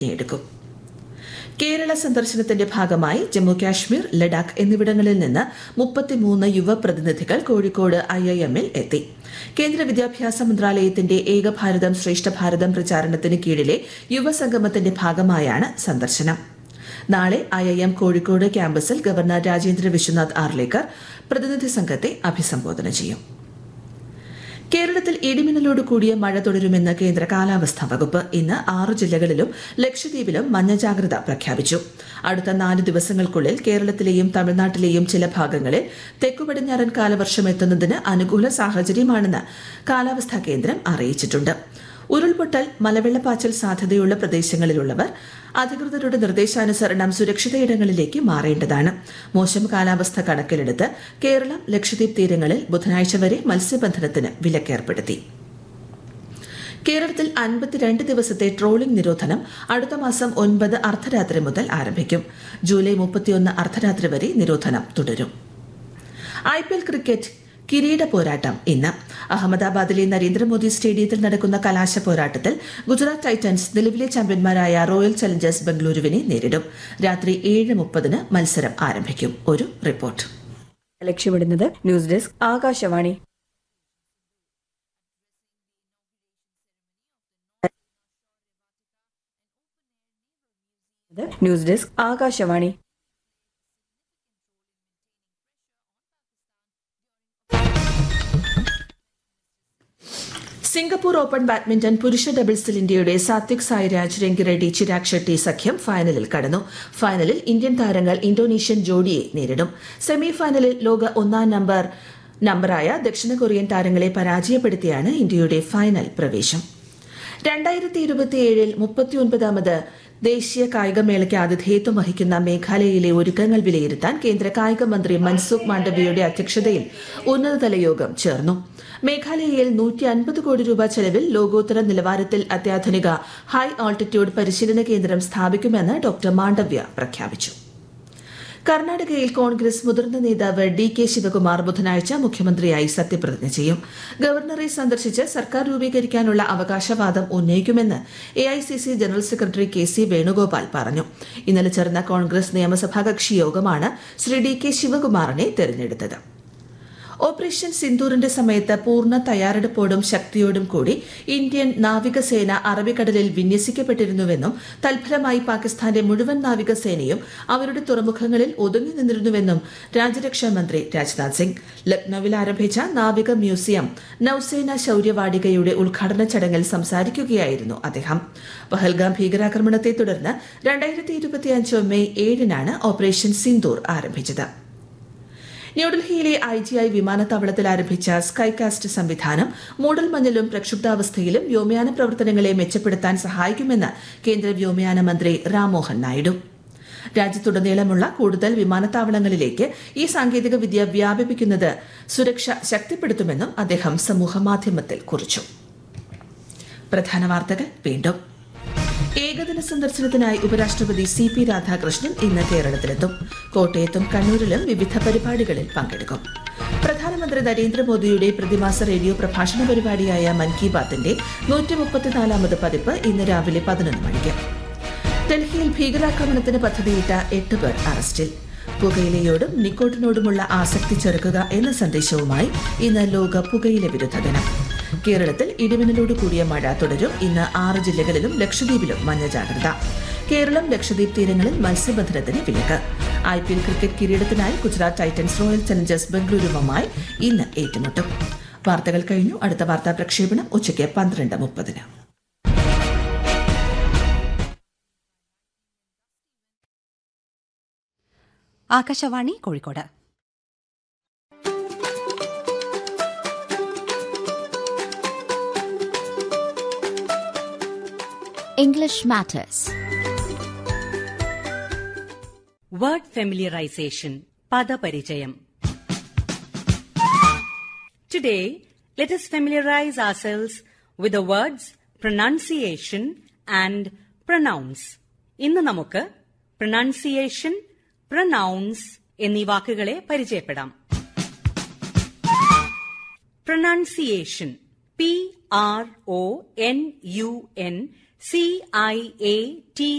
എടുക്കും കേരള സന്ദർശനത്തിന്റെ ഭാഗമായി ജമ്മു കാശ്മീർ ലഡാക്ക് എന്നിവിടങ്ങളിൽ നിന്ന് മുപ്പത്തിമൂന്ന് യുവ പ്രതിനിധികൾ കോഴിക്കോട് ഐ ഐ എമ്മിൽ എത്തി കേന്ദ്ര വിദ്യാഭ്യാസ മന്ത്രാലയത്തിന്റെ ഏക ഭാരതം ശ്രേഷ്ഠ ഭാരതം പ്രചാരണത്തിന് കീഴിലെ യുവസംഗമത്തിന്റെ ഭാഗമായാണ് സന്ദർശനം നാളെ ഐ ഐ എം കോഴിക്കോട് ക്യാമ്പസിൽ ഗവർണർ രാജേന്ദ്ര വിശ്വനാഥ് ആർലേക്കർ പ്രതിനിധി സംഘത്തെ അഭിസംബോധന ചെയ്യും കേരളത്തിൽ ഇടിമിന്നലോട് കൂടിയ മഴ തുടരുമെന്ന് കേന്ദ്ര കാലാവസ്ഥാ വകുപ്പ് ഇന്ന് ആറ് ജില്ലകളിലും ലക്ഷദ്വീപിലും മഞ്ഞ ജാഗ്രത പ്രഖ്യാപിച്ചു അടുത്ത നാല് ദിവസങ്ങൾക്കുള്ളിൽ കേരളത്തിലെയും തമിഴ്നാട്ടിലെയും ചില ഭാഗങ്ങളിൽ തെക്കുപടിഞ്ഞാറൻ കാലവർഷം എത്തുന്നതിന് അനുകൂല സാഹചര്യമാണെന്ന് കാലാവസ്ഥാ കേന്ദ്രം അറിയിച്ചിട്ടുണ്ട് ഉരുൾപൊട്ടൽ മലവെള്ളപ്പാച്ചൽ സാധ്യതയുള്ള പ്രദേശങ്ങളിലുള്ളവർ അധികൃതരുടെ നിർദ്ദേശാനുസരണം സുരക്ഷിത ഇടങ്ങളിലേക്ക് മാറേണ്ടതാണ് മോശം കാലാവസ്ഥ കണക്കിലെടുത്ത് കേരളം ലക്ഷദ്വീപ് തീരങ്ങളിൽ ബുധനാഴ്ച വരെ മത്സ്യബന്ധനത്തിന് വിലക്കേർപ്പെടുത്തി കേരളത്തിൽ അൻപത്തിരണ്ട് ദിവസത്തെ ട്രോളിംഗ് നിരോധനം അടുത്ത മാസം ഒൻപത് അർദ്ധരാത്രി മുതൽ ആരംഭിക്കും ജൂലൈ മുപ്പത്തിയൊന്ന് അർദ്ധരാത്രി വരെ നിരോധനം തുടരും ഐ പി എൽ ക്രിക്കറ്റ് കിരീട പോരാട്ടം ഇന്ന് അഹമ്മദാബാദിലെ നരേന്ദ്രമോദി സ്റ്റേഡിയത്തിൽ നടക്കുന്ന കലാശ പോരാട്ടത്തിൽ ഗുജറാത്ത് ടൈറ്റൻസ് നിലവിലെ ചാമ്പ്യന്മാരായ റോയൽ ചലഞ്ചേഴ്സ് ബംഗളൂരുവിനെ നേരിടും രാത്രി ഏഴ് മുപ്പതിന് മത്സരം ആരംഭിക്കും ഒരു റിപ്പോർട്ട് ലക്ഷ്യമിടുന്നത് news desk Akashvani news desk Akashvani Singapore open badminton പുരുഷ ഡബിൾസിൽ ഇന്ത്യയുടെ സാത്വിക് സായിരാജ് രംഗിറെഡ്ഡി ചിരാഗ് ഷെട്ടി സഖ്യം ഫൈനലിൽ കടന്നു ഫൈനലിൽ ഇന്ത്യൻ താരങ്ങൾ ഇന്തോനേഷ്യൻ ജോഡിയെ നേരിടും സെമി ഫൈനലിൽ ലോക ഒന്നാം നമ്പർ നമ്പറായ ദക്ഷിണ കൊറിയൻ താരങ്ങളെ പരാജയപ്പെടുത്തിയാണ് ഇന്ത്യയുടെ ഫൈനൽ പ്രവേശം രണ്ടായിരത്തി ഇരുപത്തിയേഴിൽ മുപ്പത്തിയൊൻപതാമത് ദേശീയ കായികമേളയ്ക്ക് ആതിഥേയത്വം വഹിക്കുന്ന മേഘാലയയിലെ ഒരുക്കങ്ങൾ വിലയിരുത്താൻ കേന്ദ്ര കായിക മന്ത്രി മൻസുഖ് മാണ്ഡവ്യയുടെ അധ്യക്ഷതയിൽ ഉന്നതതല യോഗം ചേർന്നു മേഘാലയയിൽ നൂറ്റി അൻപത് കോടി രൂപ ചെലവിൽ ലോകോത്തര നിലവാരത്തിൽ അത്യാധുനിക ഹൈ ആൾട്ടിറ്റ്യൂഡ് പരിശീലന കേന്ദ്രം സ്ഥാപിക്കുമെന്ന് ഡോക്ടർ മാണ്ഡവ്യ പ്രഖ്യാപിച്ചു കർണാടകയിൽ കോൺഗ്രസ് മുതിർന്ന നേതാവ് ഡി കെ ശിവകുമാർ ബുധനാഴ്ച മുഖ്യമന്ത്രിയായി സത്യപ്രതിജ്ഞ ചെയ്യും ഗവർണറെ സന്ദർശിച്ച് സർക്കാർ രൂപീകരിക്കാനുള്ള അവകാശവാദം ഉന്നയിക്കുമെന്ന് A I C C general secretary K C Venugopal പറഞ്ഞു ഇന്നലെ ചേർന്ന കോൺഗ്രസ് നിയമസഭാ കക്ഷി യോഗമാണ് ശ്രീ ഡി കെ ശിവകുമാറിനെ തെരഞ്ഞെടുത്തത് ഓപ്പറേഷൻ സിന്ദൂറിന്റെ സമയത്ത് പൂർണ്ണ തയ്യാറെടുപ്പോടും ശക്തിയോടും കൂടി ഇന്ത്യൻ നാവികസേന അറബിക്കടലിൽ വിന്യസിക്കപ്പെട്ടിരുന്നുവെന്നും തൽഫലമായി പാകിസ്ഥാന്റെ മുഴുവൻ നാവികസേനയും അവരുടെ തുറമുഖങ്ങളിൽ ഒതുങ്ങി നിന്നിരുന്നുവെന്നും രാജ്യരക്ഷാ മന്ത്രി രാജ്നാഥ് സിംഗ് ലക്നൌവിൽ ആരംഭിച്ച നാവിക മ്യൂസിയം നൌസേന ശൌര്യവാടികയുടെ ഉദ്ഘാടന ചടങ്ങിൽ സംസാരിക്കുകയായിരുന്നു അദ്ദേഹം പഹൽഗാം ഭീകരാക്രമണത്തെ തുടർന്ന് രണ്ടായിരത്തി ഇരുപത്തിയഞ്ച് മെയ് ഏഴിനാണ് ഓപ്പറേഷൻ സിന്ദൂർ ആരംഭിച്ചത് ന്യൂഡൽഹിയിലെ ഐ ജി ഐ വിമാനത്താവളത്തിൽ ആരംഭിച്ച സ്കൈകാസ്റ്റ് സംവിധാനം മൂടൽമഞ്ഞിലും പ്രക്ഷുബ്ധാവസ്ഥയിലും വ്യോമയാന പ്രവർത്തനങ്ങളെ മെച്ചപ്പെടുത്താൻ സഹായിക്കുമെന്ന് കേന്ദ്ര വ്യോമയാന മന്ത്രി രാംമോഹൻ നായിഡു രാജ്യത്തുടനീളമുള്ള കൂടുതൽ വിമാനത്താവളങ്ങളിലേക്ക് ഈ സാങ്കേതിക വിദ്യ വ്യാപിപ്പിക്കുന്നത് സുരക്ഷ ശക്തിപ്പെടുത്തുമെന്നും അദ്ദേഹം സമൂഹമാധ്യമത്തിൽ കുറിച്ചു പ്രധാന വാർത്തകൾ വീണ്ടും ഏകദിന സന്ദർശനത്തിനായി ഉപരാഷ്ട്രപതി സി പി രാധാകൃഷ്ണൻ ഇന്ന് കേരളത്തിലെത്തും കോട്ടയത്തും കണ്ണൂരിലും വിവിധ പരിപാടികളിൽ പങ്കെടുക്കും പ്രധാനമന്ത്രി നരേന്ദ്രമോദിയുടെ പ്രതിമാസ റേഡിയോ പ്രഭാഷണ പരിപാടിയായ മൻ കി ബാത്തിന്റെ നൂറ്റി മുപ്പത്തിനാലാമത് പതിപ്പ് ഇന്ന് രാവിലെ പതിനൊന്ന് മണിക്ക് ഡൽഹിയിൽ ഭീകരാക്രമണത്തിന് പദ്ധതിയിട്ട എട്ട് പേർ അറസ്റ്റിൽ പുകയിലയോടും നിക്കോട്ടിനോടുമുള്ള ആസക്തി ചെറുക്കുക എന്ന സന്ദേശവുമായി ഇന്ന് ലോക പുകയില വിരുദ്ധ ദിനം കേരളത്തിൽ ഇടിമിന്നലോട് കൂടിയ മഴ തുടരും ഇന്ന് ആറ് ജില്ലകളിലും ലക്ഷദ്വീപിലും മഞ്ഞ ജാഗ്രത കേരളം ലക്ഷദ്വീപ് തീരങ്ങളിൽ മത്സ്യബന്ധനത്തിന് വിലക്ക് ഐ പി എൽ ക്രിക്കറ്റ് കിരീടത്തിനായി ഗുജറാത്ത് ടൈറ്റൻസ് റോയൽ ചലഞ്ചേഴ്സ് ബംഗളൂരുവുമായി ഇന്ന് ഏറ്റുമുട്ടും വാർത്തകൾ കഴിഞ്ഞു അടുത്ത വാർത്താ പ്രക്ഷേപണം ഉച്ചയ്ക്ക് പന്ത്രണ്ട് മുപ്പതിന് Akashvani Kozhikode English Matters. Word familiarisation പദപരിചയം Today, let us familiarize ourselves with the words pronunciation and pronounce. ഇന്ന് നമുക്ക് പ്രൊനൗൺസിയേഷൻ പ്രൊനൗൺസ് എന്നീ വാക്കുകളെ പരിചയപ്പെടാം pronunciation P R O N U N C I A T